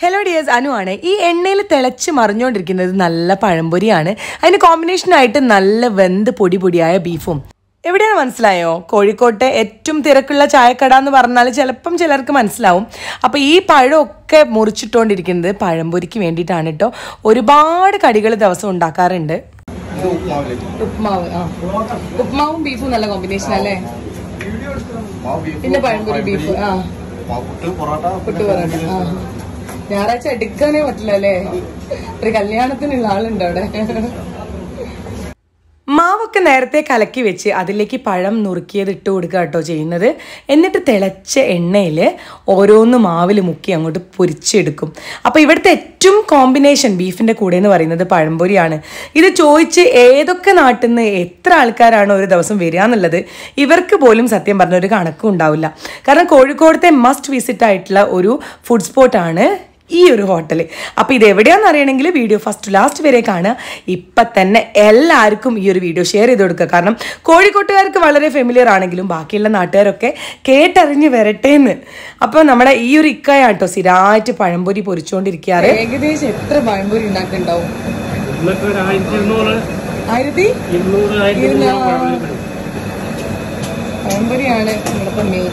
hello dears Anu ആണ് ഈ എണ്ണയിൽ തിളച്ച് മറിഞ്ഞുകൊണ്ടിരിക്കുന്നത് നല്ല പഴംപൊരിയാണ് അതിന് കോമ്പിനേഷനായിട്ട് നല്ല വെന്ത് പൊടി പൊടിയായ ബീഫും എവിടെയാണ് മനസ്സിലായോ കോഴിക്കോട്ടെ ഏറ്റവും തിരക്കുള്ള ചായക്കട എന്ന് പറഞ്ഞാൽ ചിലപ്പം ചിലർക്ക് മനസ്സിലാവും അപ്പോൾ ഈ പഴമൊക്കെ മുറിച്ചിട്ടുകൊണ്ടിരിക്കുന്നത് പഴംപൊരിക്ക് വേണ്ടിയിട്ടാണ് കേട്ടോ ഒരുപാട് കടികൾ ദിവസം ഉണ്ടാക്കാറുണ്ട് ഇത് ഉപ്പുമാവിലേക്ക് ഉപ്മാവ് ആ ഉപ്മാവും ബീഫും നല്ല കോമ്പിനേഷൻ അല്ലേ ഉപ്പുമാവ് ബീഫ് പിന്നെ പഴംപൊരി ബീഫ് ആ ഉപ്പുമാവ് പുട്ട് പൊറോട്ട പുട്ട് പറയട്ടെ ആ ഞായറാഴ്ച എടുക്കാനേ പറ്റില്ല അല്ലേ ഒരു കല്യാണത്തിനുള്ള ആളുണ്ട് അവിടെ മാവൊക്കെ നേരത്തെ കലക്കി വെച്ച് അതിലേക്ക് പഴം നുറുക്കിയത് ഇട്ട് കൊടുക്കുക കേട്ടോ ചെയ്യുന്നത് എന്നിട്ട് തിളച്ച എണ്ണയിൽ ഓരോന്ന് മാവിൽ മുക്കി അങ്ങോട്ട് പൊരിച്ചെടുക്കും അപ്പോൾ ഇവിടുത്തെ ഏറ്റവും കോമ്പിനേഷൻ ബീഫിൻ്റെ കൂടെ എന്ന് പറയുന്നത് പഴംപൊരിയാണ് ഇത് ചോദിച്ച് ഏതൊക്കെ നാട്ടിൽ നിന്ന് എത്ര ആൾക്കാരാണ് ഒരു ദിവസം വരിക എന്നുള്ളത് ഇവർക്ക് പോലും സത്യം പറഞ്ഞ ഒരു കണക്കും ഉണ്ടാവില്ല കാരണം കോഴിക്കോടത്തെ മസ്റ്റ് വിസിറ്റ് ആയിട്ടുള്ള ഒരു ഫുഡ് സ്പോട്ടാണ് ഈ ഒരു ഹോട്ടൽ അപ്പോൾ ഇത് എവിടെയാണെന്ന് അറിയണമെങ്കിൽ വീഡിയോ ഫസ്റ്റ് ലാസ്റ്റ് വരെ കാണുക ഇപ്പം തന്നെ എല്ലാവർക്കും ഈ ഒരു വീഡിയോ ഷെയർ ചെയ്ത് കൊടുക്കുക കാരണം കോഴിക്കോട്ടുകാർക്ക് വളരെ ഫെമിലിയർ ആണെങ്കിലും ബാക്കിയുള്ള നാട്ടുകാരൊക്കെ കേട്ടറിഞ്ഞ് വരട്ടെ എന്ന് അപ്പോൾ നമ്മുടെ ഈ ഒരു ഇക്കയാണ് കേട്ടോ സ്ഥിരമായിട്ട് പഴംപൊരി പൊരിച്ചുകൊണ്ടിരിക്കാറ് ഏകദേശം എത്ര പഴംപൊരി ഉണ്ടാക്കുന്നുണ്ടാവും ഇന്നത്തെ ഒരു ആയിരത്തി ഇരുന്നൂറ് ആയിരത്തി ഇരുന്നൂറ് ആയിരത്തി ഇരുന്നൂറ് പഴംപൊരിയാണ് നമ്മുടെ മെയിൻ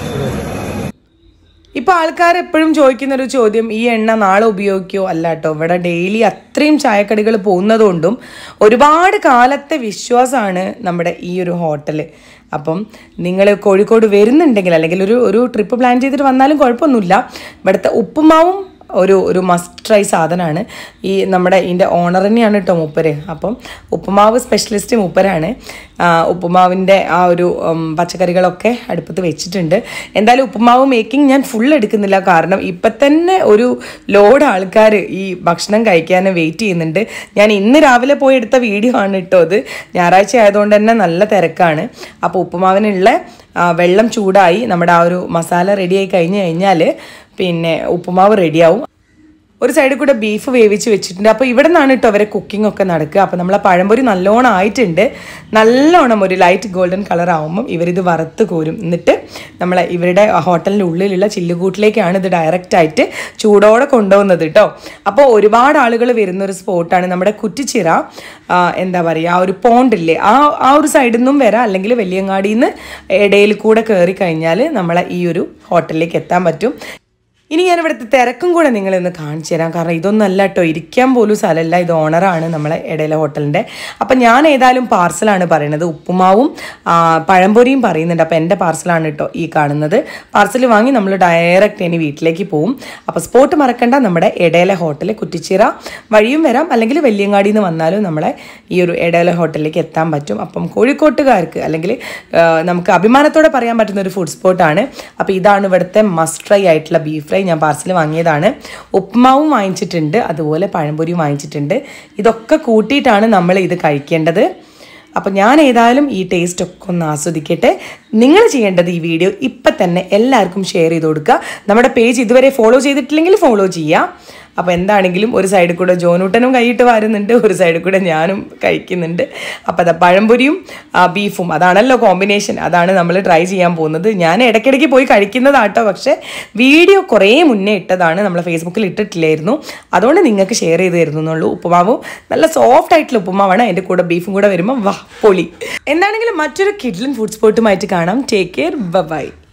ഇപ്പൊ ആൾക്കാർ എപ്പോഴും ചോദിക്കുന്ന ഒരു ചോദ്യം ഈ എണ്ണ നാളെ ഉപയോഗിക്കുമോ അല്ല കേട്ടോ ഇവിടെ ഡെയിലി അത്രയും ചായക്കടികൾ പോകുന്നതുകൊണ്ടും ഒരുപാട് കാലത്തെ വിശ്വാസമാണ് നമ്മുടെ ഈ ഒരു ഹോട്ടൽ അപ്പം നിങ്ങൾ കോഴിക്കോട് വരുന്നുണ്ടെങ്കിൽ അല്ലെങ്കിൽ ഒരു ഒരു ട്രിപ്പ് പ്ലാൻ ചെയ്തിട്ട് വന്നാലും കുഴപ്പമൊന്നുമില്ല ഇവിടുത്തെ ഉപ്പുമാവും ഒരു ഒരു മസ്റ്റ് ട്രൈ സാധനമാണ് ഈ നമ്മുടെ ഇതിൻ്റെ ഓണർ തന്നെയാണ് കേട്ടോ മൂപ്പര് അപ്പം ഉപ്പുമാവ് സ്പെഷ്യലിസ്റ്റ് മൂപ്പരാണ് ആ, ഉപ്പുമാവിൻ്റെ ആ ഒരു ഉം, പച്ചക്കറികളൊക്കെ അടുപ്പത്ത് വെച്ചിട്ടുണ്ട് എന്തായാലും ഉപ്പുമാവ് മേക്കിംഗ് ഞാൻ ഫുൾ എടുക്കുന്നില്ല കാരണം ഇപ്പം തന്നെ ഒരു ലോഡ് ആൾക്കാർ ഈ ഭക്ഷണം കഴിക്കാൻ വെയിറ്റ് ചെയ്യുന്നുണ്ട് ഞാൻ ഇന്ന് രാവിലെ പോയി എടുത്ത വീഡിയോ ആണ് കേട്ടോ അത് ഞായറാഴ്ച ആയതുകൊണ്ട് തന്നെ നല്ല തിരക്കാണ് അപ്പോൾ ഉപ്പുമാവിനുള്ള ആ, വെള്ളം ചൂടായി നമ്മുടെ ആ ഒരു മസാല റെഡിയായി കഴിഞ്ഞ് കഴിഞ്ഞാൽ പിന്നെ ഉപ്പുമാവ് റെഡിയാവും ഒരു സൈഡിൽ കൂടെ ബീഫ് വേവിച്ച് വെച്ചിട്ടുണ്ട് അപ്പോൾ ഇവിടെ നിന്നാണ് കേട്ടോ അവരെ കുക്കിംഗ് ഒക്കെ നടക്കുക അപ്പോൾ നമ്മളെ പഴംപൊരി നല്ലോണം ആയിട്ടുണ്ട് നല്ലോണം ഒരു ലൈറ്റ് ഗോൾഡൻ കളർ ആകുമ്പം ഇവരിത് വറുത്ത് കോരും എന്നിട്ട് നമ്മളെ ഇവരുടെ ഹോട്ടലിൻ്റെ ഉള്ളിലുള്ള ചില്ലുകൂട്ടിലേക്കാണ് ഇത് ഡയറക്റ്റ് ആയിട്ട് ചൂടോടെ കൊണ്ടുപോകുന്നത് കേട്ടോ അപ്പോൾ ഒരുപാട് ആളുകൾ വരുന്ന ഒരു സ്പോട്ടാണ് നമ്മുടെ കുറ്റിച്ചിറ ആ, എന്താ പറയുക ആ ഒരു പോണ്ടില്ലേ ആ ആ ഒരു സൈഡിൽ നിന്നും വരാം അല്ലെങ്കിൽ വലിയങ്ങാടിയിൽ നിന്ന് ഇടയിൽ കൂടെ കയറി കഴിഞ്ഞാൽ നമ്മളെ ഈ ഒരു ഹോട്ടലിലേക്ക് എത്താൻ പറ്റും ഇനി ഞാൻ ഇവിടുത്തെ തിരക്കും കൂടെ നിങ്ങളെ ഒന്ന് കാണിച്ചു തരാം കാരണം ഇതൊന്നും അല്ല കേട്ടോ ഇരിക്കാൻ പോലും സ്ഥലമല്ല ഇത് ഓണറാണ് നമ്മളെ ഇടയിലെ ഹോട്ടലിൻ്റെ അപ്പം ഞാൻ ഏതായാലും പാർസലാണ് പറയുന്നത് ഉപ്പുമാവും ആ, പഴംപൊരിയും പറയുന്നുണ്ട് അപ്പോൾ എൻ്റെ പാർസലാണ് കേട്ടോ ഈ കാണുന്നത് പാർസൽ വാങ്ങി നമ്മൾ ഡയറക്റ്റ് ഇനി വീട്ടിലേക്ക് പോവും അപ്പോൾ സ്പോട്ട് മറക്കണ്ട നമ്മുടെ ഇടയിലെ ഹോട്ടൽ കുറ്റിച്ചിറ വഴിയും വരാം അല്ലെങ്കിൽ വെല്ലിയങ്ങാടിയിൽ നിന്ന് വന്നാലും നമ്മളെ ഈ ഒരു ഇടയിലെ ഹോട്ടലിലേക്ക് എത്താൻ പറ്റും അപ്പം കോഴിക്കോട്ടുകാർക്ക് അല്ലെങ്കിൽ ആ, നമുക്ക് അഭിമാനത്തോടെ പറയാൻ പറ്റുന്ന ഒരു ഫുഡ് സ്പോട്ടാണ് അപ്പോൾ ഇതാണ് ഇവിടുത്തെ മസ്റ്റ് ട്രൈ ആയിട്ടുള്ള ബീഫ് ഫ്രൈ ഞാൻ പാർസൽ വാങ്ങിയതാണ് ഉപ്മാവും വാങ്ങിച്ചിട്ടുണ്ട് അതുപോലെ പഴംപൊരിയും വാങ്ങിച്ചിട്ടുണ്ട് ഇതൊക്കെ കൂട്ടിയിട്ടാണ് നമ്മൾ ഇത് കഴിക്കേണ്ടത് അപ്പോൾ ഞാൻ ഏതായാലും ഈ ടേസ്റ്റ് ഒക്കെ ഒന്ന് ആസ്വദിക്കട്ടെ നിങ്ങൾ ചെയ്യേണ്ടത് ഈ വീഡിയോ ഇപ്പം തന്നെ എല്ലാവർക്കും ഷെയർ ചെയ്ത് കൊടുക്കുക നമ്മുടെ പേജ് ഇതുവരെ ഫോളോ ചെയ്തിട്ടില്ലെങ്കിൽ ഫോളോ ചെയ്യുക അപ്പോൾ എന്താണെങ്കിലും ഒരു സൈഡിൽ കൂടെ ജോനൂട്ടനും കൈയിട്ട് വാരുന്നുണ്ട് ഒരു സൈഡിൽ കൂടെ ഞാനും കഴിക്കുന്നുണ്ട് അപ്പോൾ അതാ പഴംപൊരിയും ആ, ബീഫും അതാണല്ലോ കോമ്പിനേഷൻ അതാണ് നമ്മൾ ട്രൈ ചെയ്യാൻ പോകുന്നത് ഞാൻ ഇടയ്ക്കിടയ്ക്ക് പോയി കഴിക്കുന്നതാട്ടോ പക്ഷേ വീഡിയോ കുറേ മുന്നേ ഇട്ടതാണ് നമ്മൾ ഫേസ്ബുക്കിൽ ഇട്ടിട്ടില്ലായിരുന്നു അതുകൊണ്ട് നിങ്ങൾക്ക് ഷെയർ ചെയ്ത് തരുന്നു എന്നുള്ളൂ ഉപ്പുമാവും നല്ല സോഫ്റ്റ് ആയിട്ടുള്ള ഉപ്പുമാവാണ് അതിൻ്റെ കൂടെ ബീഫും കൂടെ വരുമ്പോൾ വാ പൊളി എന്താണെങ്കിലും മറ്റൊരു കിഡ്ലൻ ഫുഡ് സ്പോട്ടുമായിട്ട് കാണാം ടേക്ക് കെയർ ബൈ